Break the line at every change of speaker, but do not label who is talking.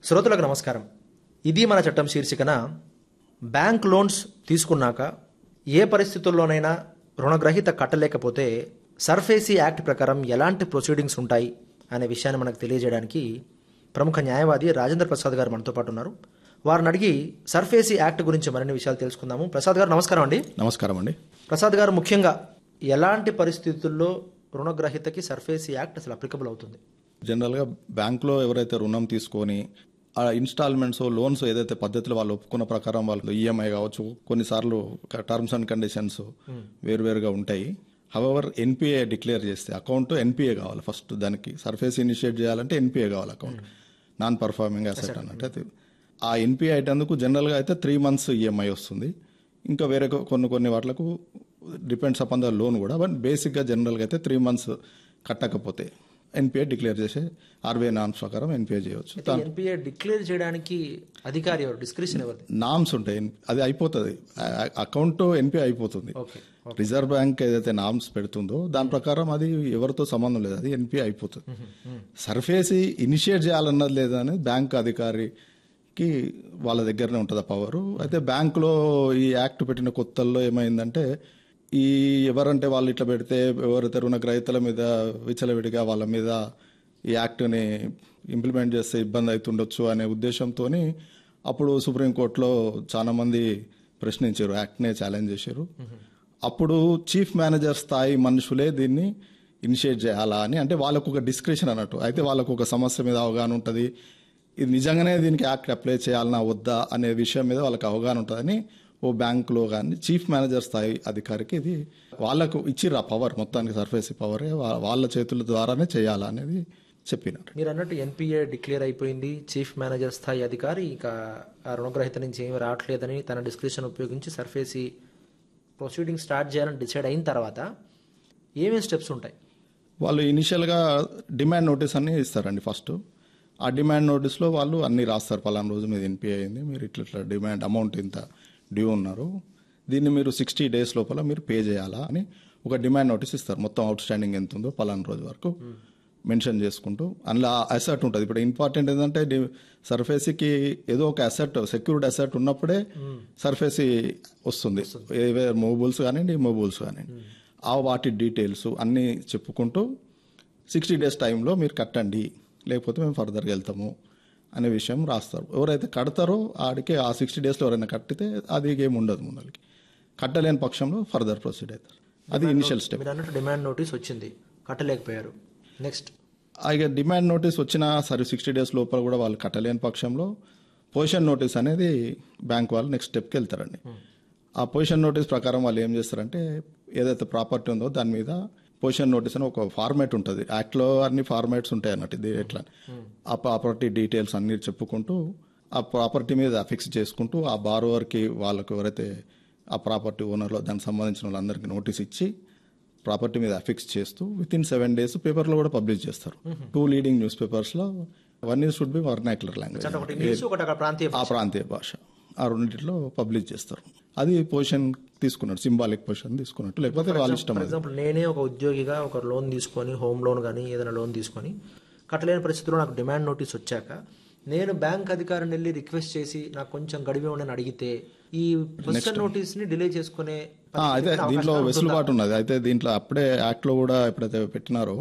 శ్రోతలకు నమస్కారం ఇది మన చట్టం శీర్షికన బ్యాంక్ లోన్స్ తీసుకున్నాక ఏ పరిస్థితుల్లోనైనా రుణగ్రహీత కట్టలేకపోతే సర్ఫేసీ యాక్ట్ ప్రకారం ఎలాంటి ప్రొసీడింగ్స్ ఉంటాయి అనే విషయాన్ని మనకు తెలియజేయడానికి ప్రముఖ న్యాయవాది రాజేంద్ర ప్రసాద్ గారు మనతో పాటు ఉన్నారు వారిని అడిగి సర్ఫేసీ యాక్ట్ గురించి మరిన్ని విషయాలు తెలుసుకుందాము ప్రసాద్ గారు నమస్కారం అండి
నమస్కారం అండి
ప్రసాద్ గారు ముఖ్యంగా ఎలాంటి పరిస్థితుల్లో రుణగ్రహీతకి సర్ఫేసీ యాక్ట్ అసలు అప్లికబుల్ అవుతుంది
జనరల్గా బ్యాంక్లో ఎవరైతే రుణం తీసుకొని ఆ ఇన్స్టాల్మెంట్స్ లోన్స్ ఏదైతే పద్ధతిలో వాళ్ళు ఒప్పుకున్న ప్రకారం వాళ్ళు ఈఎంఐ కావచ్చు కొన్నిసార్లు టర్మ్స్ అండ్ కండిషన్స్ వేరువేరుగా ఉంటాయి హవెవర్ ఎన్పిఏ డిక్లేర్ చేస్తే అకౌంట్ ఎన్పిఏ కావాలి ఫస్ట్ దానికి సర్ఫేస్ ఇనిషియేట్ చేయాలంటే ఎన్పిఏ కావాలి అకౌంట్ నాన్ పర్ఫార్మింగ్ అసెట్ అన్నట్టు అయితే ఆ ఎన్పిఏ అయిటందుకు జనరల్గా అయితే త్రీ మంత్స్ ఈఎంఐ వస్తుంది ఇంకా వేరే కొ- కొన్ని కొన్ని వాటిలకు డిపెండ్స్ అపాన్ ద లోన్ కూడా బట్ బేసిక్గా జనరల్గా అయితే త్రీ మంత్స్ కట్టకపోతే ఎన్పిఏ డిక్లేర్ చేసే ఆర్బీఐ నామ్స్ ప్రకారం ఎన్పిఏ చేయవచ్చు
ఎన్పిఏ డిక్లేర్ చేయడానికి అధికారి ఎవరు డిస్క్రిప్షన్ ఎవరిది
నామ్స్ ఉంటాయి అది అయిపోతుంది అకౌంట్ ఎన్పిఏ అయిపోతుంది
ఓకే
రిజర్వ్ బ్యాంక్ ఏదైతే నామ్స్ పెడుతుందో దాని ప్రకారం అది ఎవరితో సంబంధం లేదు అది ఎన్పిఏ అయిపోతుంది సర్ఫేసి ఇనిషియేట్ చేయాలన్నది లేదని బ్యాంక్ అధికారికి వాళ్ళ దగ్గరనే ఉంటుంది ఆ పవర్ అయితే బ్యాంకులో ఈ యాక్ట్ పెట్టిన కొత్తల్లో ఏమైందంటే ఈ ఎవరంటే వాళ్ళు ఇట్లా పెడితే ఎవరైతే రుణగ్రహీతల మీద విచలవిడిగా వాళ్ళ మీద ఈ యాక్ట్ని ఇంప్లిమెంట్ చేస్తే ఇబ్బంది అవుతుండొచ్చు అనే ఉద్దేశంతో అప్పుడు సుప్రీంకోర్టులో చాలా మంది ప్రశ్నించారు యాక్ట్నే ఛాలెంజ్ చేశారు అప్పుడు చీఫ్ మేనేజర్ స్థాయి మనుషులే దీన్ని ఇనిషియేట్ చేయాలా అని అంటే వాళ్ళకు ఒక డిస్క్రిప్షన్ అన్నట్టు అయితే వాళ్ళకు ఒక సమస్య మీద అవగాహన ఉంటుంది ఇది నిజంగానే దీనికి యాక్ట్ అప్లై చేయాలన్నా వద్దా అనే విషయం మీద వాళ్ళకి అవగాహన ఉంటుందని ఓ బ్యాంకులో కానీ చీఫ్ మేనేజర్ స్థాయి అధికారికి ఇది వాళ్ళకు ఇచ్చిర్రు ఆ పవర్ మొత్తానికి సర్ఫేస్ పవరే వా- వాళ్ళ చేతుల ద్వారానే చేయాలా అనేది చెప్పినారు
మీరు అన్నట్టు ఎన్పిఏ డిక్లేర్ అయిపోయింది చీఫ్ మేనేజర్ స్థాయి అధికారి ఇక ఆ రుణగ్రహీత నుంచి ఏమీ రావట్లేదని తన డిస్క్రిప్షన్ ఉపయోగించి సర్ఫేసి ప్రొసీడింగ్ స్టార్ట్ చేయాలని డిసైడ్ అయిన తర్వాత ఏమేమి స్టెప్స్ ఉంటాయి
వాళ్ళు ఇనిషియల్గా డిమాండ్ నోటీస్ అన్ని ఇస్తారండి ఫస్ట్ ఆ డిమాండ్ నోటీస్లో వాళ్ళు అన్ని రాస్తారు పలానా రోజు మీద ఎన్పిఐ అయింది మీరు ఇట్లా ఇట్లా డిమాండ్ అమౌంట్ ఇంత డ్యూ ఉన్నారు దీన్ని మీరు సిక్స్టీ డేస్ లోపల మీరు పే చేయాలా అని ఒక డిమాండ్ నోటీస్ ఇస్తారు మొత్తం అవుట్ స్టాండింగ్ ఎంత ఉందో పలానా రోజు వరకు మెన్షన్ చేసుకుంటూ అందులో అసెట్ ఉంటుంది ఇప్పుడు ఇంపార్టెంట్ ఏంటంటే డి- సర్ఫేసీకి ఏదో ఒక అసెట్ సెక్యూర్డ్ అసెట్ ఉన్నప్పుడే సర్ఫేసీ వస్తుంది ఏవే మూవబుల్స్ కానివ్వండి మూవబుల్స్ కానివ్వండి ఆ వాటి డీటెయిల్స్ అన్నీ చెప్పుకుంటూ సిక్స్టీ డేస్ టైంలో మీరు కట్టండి లేకపోతే మేము ఫర్దర్గా వెళ్తాము అనే విషయం రాస్తారు ఎవరైతే కడతారో ఆడికి ఆ సిక్స్టీ డేస్లో ఎవరైనా కట్టితే అది ఏమి ఉండదు ముందరికి కట్టలేని పక్షంలో ఫర్దర్ ప్రొసీడ్ అవుతారు అది ఇనిషియల్ స్టెప్
మీరు అన్నట్టు డిమాండ్ నోటీస్ వచ్చింది కట్టలేకపోయారు నెక్స్ట్
ఇక డిమాండ్ నోటీస్ వచ్చిన సరే సిక్స్టీ డేస్ లోపల కూడా వాళ్ళు కట్టలేని పక్షంలో పొజిషన్ నోటీస్ అనేది బ్యాంక్ వాళ్ళు నెక్స్ట్ స్టెప్కి వెళ్తారండి ఆ పొజిషన్ నోటీస్ ప్రకారం వాళ్ళు ఏం చేస్తారంటే ఏదైతే ప్రాపర్టీ ఉందో దాని మీద పొజిషన్ నోటీస్ అని ఒక ఫార్మాట్ ఉంటుంది యాక్ట్లో అన్ని ఫార్మాట్స్ ఉంటాయి అన్నట్టు ఇది ఎట్లా ఆ ప్రాపర్టీ డీటెయిల్స్ అన్ని చెప్పుకుంటూ ఆ ప్రాపర్టీ మీద ఫిక్స్ చేసుకుంటూ ఆ బారోవర్కి వాళ్ళకు ఎవరైతే ఆ ప్రాపర్టీ ఓనర్లో దానికి సంబంధించిన వాళ్ళందరికీ నోటీస్ ఇచ్చి ప్రాపర్టీ మీద అఫిక్స్ చేస్తూ విత్ ఇన్ సెవెన్ డేస్ పేపర్లో కూడా పబ్లిష్ చేస్తారు టూ లీడింగ్ న్యూస్ పేపర్స్లో one is should be vernacular language
ఒకటి ఇంగ్లీష్ ఒకటి అక్కడ ప్రాంతీయ
ఆ ప్రాంతీయ భాష ఆ రెండింటిలో పబ్లిష్ చేస్తారు అది పొజిషన్ తీసుకున్నట్టు సింబాలిక్ పొజిషన్ తీసుకున్నట్టు లేకపోతే వాళ్ళ ఇష్టం
ఫర్
అది
ఎగ్జాంపుల్ నేనే ఒక ఉద్యోగిగా ఒక లోన్ తీసుకొని హోమ్ లోన్ కానీ ఏదైనా లోన్ తీసుకొని కట్టలేని పరిస్థితిలో నాకు డిమాండ్ నోటీస్ వచ్చాక నేను బ్యాంక్ అధికారిని వెళ్ళి రిక్వెస్ట్ చేసి నాకు కొంచెం గడివి ఉండని అడిగితే ఈ పొజిషన్ నోటీస్ ని డిలే చేసుకునే
ఆ, అయితే దీంట్లో వెసులుబాటు ఉన్నది అయితే దీంట్లో అప్పుడే యాక్ట్ లో కూడా ఎప్పుడైతే పెట్టినారో